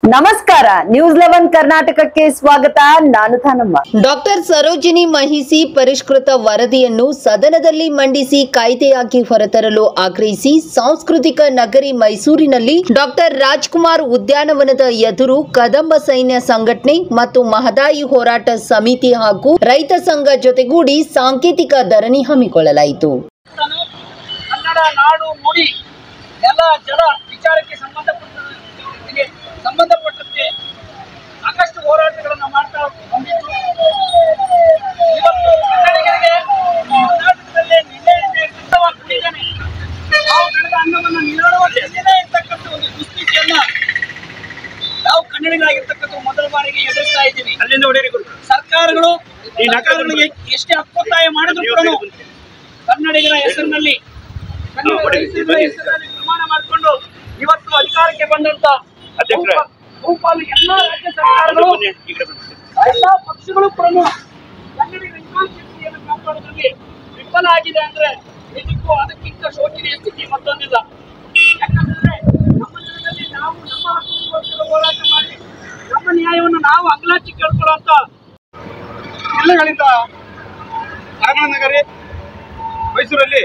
ನಮಸ್ಕಾರ news eleven ಕರ್ನಾಟಕಕ್ಕೆ ಸ್ವಾಗತ ನಾನು ಥಾನಮ್ಮ ಡಾಕ್ಟರ್ ಸರೋಜಿನಿ ಮಹಿಸಿ ಪರಿಷ್ಕೃತ ವರದಿಯನ್ನು ಸದನದಲ್ಲಿ ಮಂಡಿಸಿ ಕಾಯ್ದೆಯಾಗಿ ಹೊರತರಲು ಆಗ್ರಹಿಸಿ ಸಾಂಸ್ಕೃತಿಕ ನಗರಿ ಮೈಸೂರಿನಲ್ಲಿ ಡಾಕ್ಟರ್ ರಾಜ್ಕುಮಾರ್ ಉದ್ಯಾನವನದ ಎದುರು ಕದಂಬ ಸೈನ್ಯ ಸಂಘಟನೆ ಮತ್ತು ಮಹದಾಯಿ ಹೋರಾಟ ಸಮಿತಿ ಹಾಗೂ ರೈತ ಸಂಘ ಜೊತೆಗೂಡಿ ಸಾಂಕೇತಿಕ ಧರಣಿ ಹಮ್ಮಿಕೊಳ್ಳಲಾಯಿತು ತಾನು ಕನ್ನಡ ನಾಡು ನುಡಿ ನೆಲ ಜಲ ವಿಚಾರಕ್ಕೆ ಸಂಬಂಧಪಟ್ಟಂತೆ ಸಂಬಂಧಪಟ್ಟಂತೆ ಸಾಕಷ್ಟು ಹೋರಾಟಗಳನ್ನು ಮಾಡ್ತಾ ಬಂದಿದ್ದು ಇವತ್ತು ಕನ್ನಡಿಗರಿಗೆ ಕರ್ನಾಟಕದಲ್ಲೇ ನಿನ್ನೆಯಿಂದ ಇರ್ತವ ಕುಡಿದಾನೆ ನಾವು ಬೆಳೆದ ಅನ್ನವನ್ನು ನೀರಾಳುವಂತೆ ಎಲ್ಲಿದೆ ಇರ್ತಕ್ಕಂಥ ಒಂದು ದುಸ್ಥಿತಿಯನ್ನ ನಾವು ಕನ್ನಡಿಗರಾಗಿರ್ತಕ್ಕಂಥ ಮೊದಲ ಬಾರಿಗೆ ಎದುರಿಸ್ತಾ ಇದ್ದೀವಿ ಅಲ್ಲಿಂದ ಹೊಡೆಯರಿ ಗುರು ಸರ್ಕಾರಗಳು ಈ ನಾಲ್ಕು ಸರ್ಕಾರಗಳಿಗೆ ಎಷ್ಟೇ ಹಕ್ಕೊತ್ತಾಯ ಮಾಡಿದ್ರು ಕೂಡ ಕನ್ನಡಿಗರ ಹೆಸರಿನಲ್ಲಿ ಕನ್ನಡ ಕೊಡಿ. ರೈತರ ಹೆಸರಿನಲ್ಲಿ ನಿರ್ಮಾಣ ಮಾಡಿಕೊಂಡು ಇವತ್ತು ಅಧಿಕಾರಕ್ಕೆ ಬಂದಂತ ಅಧ್ಯಕ್ಷರೇ. ಬಹುಪಾ- ಬಹುಪಾಲು ಎಲ್ಲಾ ರಾಜ್ಯ ಸರ್ಕಾರಗಳು ಬನ್ನಿ, ಈ ಕಡೆ ಬನ್ನಿ. ಎಲ್ಲಾ ಪಕ್ಷಗಳು ಕೂಡ ಕನ್ನಡಿಗರ ಹಿತಾಸಕ್ತಿಯನ್ನು ಕಾಪಾಡುವುದರಲ್ಲಿ ವಿಫಲ ಆಗಿದೆ ಅಂದ್ರೆ ನಿಜಕ್ಕೂ ಅದಕ್ಕಿಂತ ಶೋಚನೀಯ ಸ್ಥಿತಿ ಮತ್ತೊಂದಿಲ್ಲ ಯಾಕಂದ್ರೆ ನಮ್ಮ ನೆಲದಲ್ಲಿ ನಾವು ನಮ್ಮ ಹಕ್ಕುಗೋಸ್ಕರ ಹೋರಾಟ ಮಾಡಿ ನಮ್ಮ ನ್ಯಾಯವನ್ನು ನಾವು ಅಗಲಾಚಿ ಕೇಳ್ಕೊಳ್ಳುವಂತ ಜಿಲ್ಲೆಗಳಿಂದ ಅರಮಣ ನಗರಿ ಮೈಸೂರಲ್ಲಿ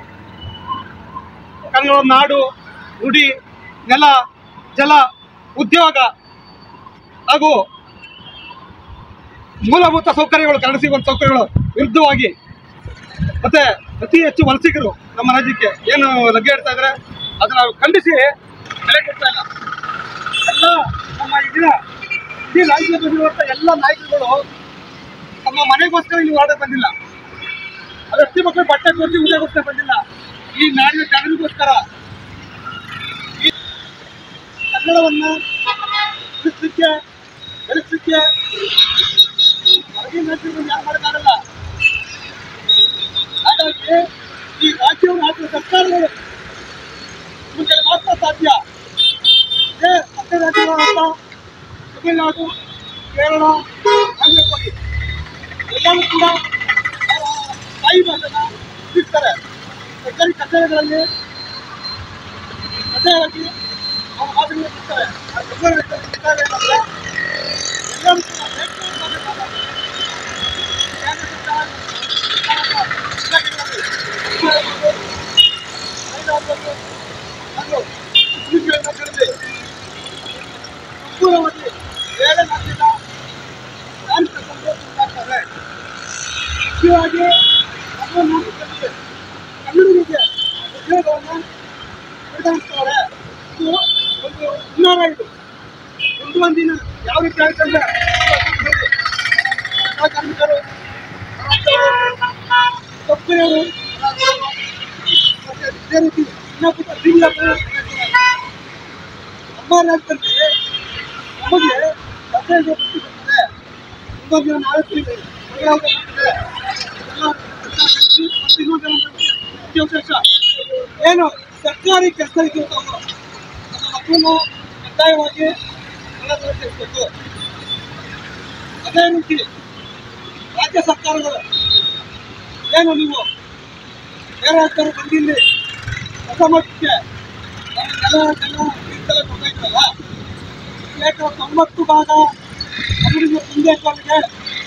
ಕನ್ನಡ ನಾಡು ನುಡಿ ನೆಲ ಜಲ ಉದ್ಯೋಗ ಹಾಗೂ ಮೂಲಭೂತ ಸೌಕರ್ಯಗಳು ಕನ್ನಡ ಸಿಗುವಂತ ಸೌಕರ್ಯಗಳು ವಿರುದ್ಧವಾಗಿ ಮತ್ತೆ ಅತಿ ಹೆಚ್ಚು ವಲಸಿಗರು ನಮ್ಮ ರಾಜ್ಯಕ್ಕೆ ಏನು ಲಗ್ಗೆ ಇಡ್ತಾ ಇದ್ದಾರೆ ಅದನ್ನ ಖಂಡಿಸಿ ಬೆಲೆ ಕೊಡ್ತಾ ಇಲ್ಲ ಎಲ್ಲ ನಮ್ಮ ಇದಿನ ಇಡೀ ರಾಜ್ಯದಲ್ಲಿರುವಂಥ ಎಲ್ಲ ನಾಯಕರುಗಳು ತಮ್ಮ ಮನೆಗೋಸ್ಕರ ಇಲ್ಲಿ ಹೊರಡೆ ಬಂದಿಲ್ಲ ಅದು ಅತಿ ಮಕ್ಕಳು ಬಟ್ಟೆ ಕೊಡಿಸಿ ಊಟಗೋಸ್ಕರ ಬಂದಿಲ್ಲ ಈ ನಾಡಿನ ಜನರಿಗೋಸ್ಕರ ಈ ಕನ್ನಡವನ್ನ ಉಳಿಸ್ಲಿಕ್ಕೆ ಬೆಳೆಸಲಿಕ್ಕೆ ಹೊರಗಿನ ರಾಜ್ಯಗಳು ಯಾರು ಮಾಡೋಕ್ಕಾಗಲ್ಲ ಹಾಗಾಗಿ ಈ ರಾಜ್ಯವನ್ನು ಆಡುವ ಸರ್ಕಾರಗಳು ಮುಂದೆ ಮಾತ್ರ ಸಾಧ್ಯ ಇದೇ ಪಕ್ಕ ರಾಜ್ಯಗಳಾದ ತಮಿಳುನಾಡು ಕೇರಳ ಆಂಧ್ರಪ್ರದೇಶ ಎಲ್ಲರೂ ಕೂಡ ಅವರ ತಾಯಿ ಭಾಷೆನ ತಿಳಿಸ್ತಾರೆ ಸರ್ಕಾರಿ ಕಚೇರಿಗಳಲ್ಲಿ ಕಡ್ಡಾಯವಾಗಿ ಅವರ ಭಾಷೆಯನ್ನು ತಿಳಿಸ್ತಾರೆ ಆ ಕನ್ನಡ ಕಡ್ಡಾಯ ಏನಂದ್ರೆ ಎಲ್ಲರೂ ಕೂಡ ನೇರವಾಗಿ ಮಾತನಾಡಬೇಕು. ಕೇಂದ್ರ ಸರ್ಕಾರ, ಸರ್ಕಾರದ ಇಲಾಖೆಗಳಲ್ಲಿ ಮಹಿಳಾ ಹಾಗೂ ಮುಸ್ಲಿಂಗಳನ್ನ ಕರೆದು ಸಂಪೂರ್ಣವಾಗಿ ಬೇರೆ ರಾಜ್ಯದ ಧಾರ್ಮಿಕ ಸಂಘಟನೆ ಮುಖ್ಯವಾಗಿ ನಮ್ಮ ನಾಡಿನಲ್ಲಿ ಕನ್ನಡಿಗರಿಗೆ ಉದ್ಯೋಗವನ್ನು ಪ್ರದಾನಿಸ್ತಾರೆ ಇದು ಒಂದು ಹುನ್ನಾರ ಇದು ಒಂದು ಒಂದಿನ ಯಾವ ರೀತಿ ಆಯ್ತಂದ್ರೆ ಆ ಕಾರ್ಮಿಕರು ಕಪ್ಪೆಯವರು ಮತ್ತೆ ಇದೇ ರೀತಿ ಇನ್ನೊಬ್ಬ ಲಿಂಗ ನಮ್ಮ ರಾಜ್ಯದಲ್ಲಿ ನಮಗೆ ಹದಿನೈದು ಬುತ್ತಿ ಬರ್ತದೆ ಇನ್ನೊಂದು ದಿನ ನಾಲ್ಕು ತಿಂಗಳು ಮಂಗಳವಾರ ಬರ್ತದೆ ಎಲ್ಲ ಕೆಲಸ ನಡೆಸಿ ಮತ್ತೆ ಇನ್ನೊಂದು ದಿನ ಬರ್ತದೆ. ವಿಶೇಷ ಏನು ಸರ್ಕಾರಿ ಕೆಲಸಕ್ಕೆ ನಮ್ಮ ಮಕ್ಕಳನ್ನು ಕಡ್ಡಾಯವಾಗಿ ಕನ್ನಡ ಸೇರಿಸಬೇಕು ಅದೇ ರೀತಿ ರಾಜ್ಯ ಸರ್ಕಾರಗಳು ಏನು ನೀವು ಬೇರೆ ರಾಜ್ಯದವರು ಬಂದಿಲ್ಲಿ ಹೊಸ ಮಟ್ಟಕ್ಕೆ ನಮ್ಮ ಜನ ಜನ ತೀರ್ಥೆಲ್ಲ ಕೊಡ್ತಾ ಇದ್ರಲ್ಲ ಶೇಕಡ ತೊಂಬತ್ತು ಭಾಗ ಅವರಿಗೆ ತುಂಬಬೇಕು ಅವರಿಗೆ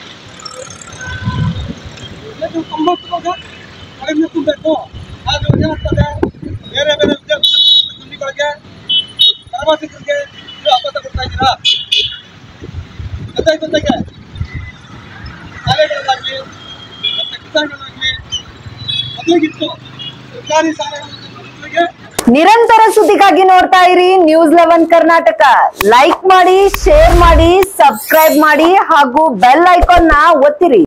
ಶೇಕಡ ತೊಂಬತ್ತು ಭಾಗ ಕಡಿಮೆ ತುಂಬಬೇಕು ಆದ್ರೆ ಏನಾಗ್ತದೆ ಬೇರೆ ಬೇರೆ ಉದ್ಯೋಗ ಕುಂಡಿಗಳಿಗೆ ಪ್ರವಾಸಿಗರಿಗೆ ನೀವು ಅಪತ ಕೊಡ್ತಾ ಇದ್ದೀರಾ ಜೊತೆ ಜೊತೆಗೆ ಶಾಲೆಗಳಲ್ಲಾಗಲಿ ಮತ್ತೆ ಕಿಸಾನ್ಗಳಾಗಲಿ ಮದುವೆಗಿತ್ತು ಸರ್ಕಾರಿ ಶಾಲೆಗಳ ಮಕ್ಕಳಿಗೆ ನಿರಂತರ ಸುದ್ದಿಗಾಗಿ ನೋಡ್ತಾ ಇರಿ ನ್ಯೂಸ್ ಲೆವೆನ್ ಕರ್ನಾಟಕ ಲೈಕ್ ಮಾಡಿ ಶೇರ್ ಮಾಡಿ ಸಬ್ಸ್ಕ್ರೈಬ್ ಮಾಡಿ ಹಾಗೂ ಬೆಲ್ ಐಕಾನ್ ನ ಒತ್ತಿರಿ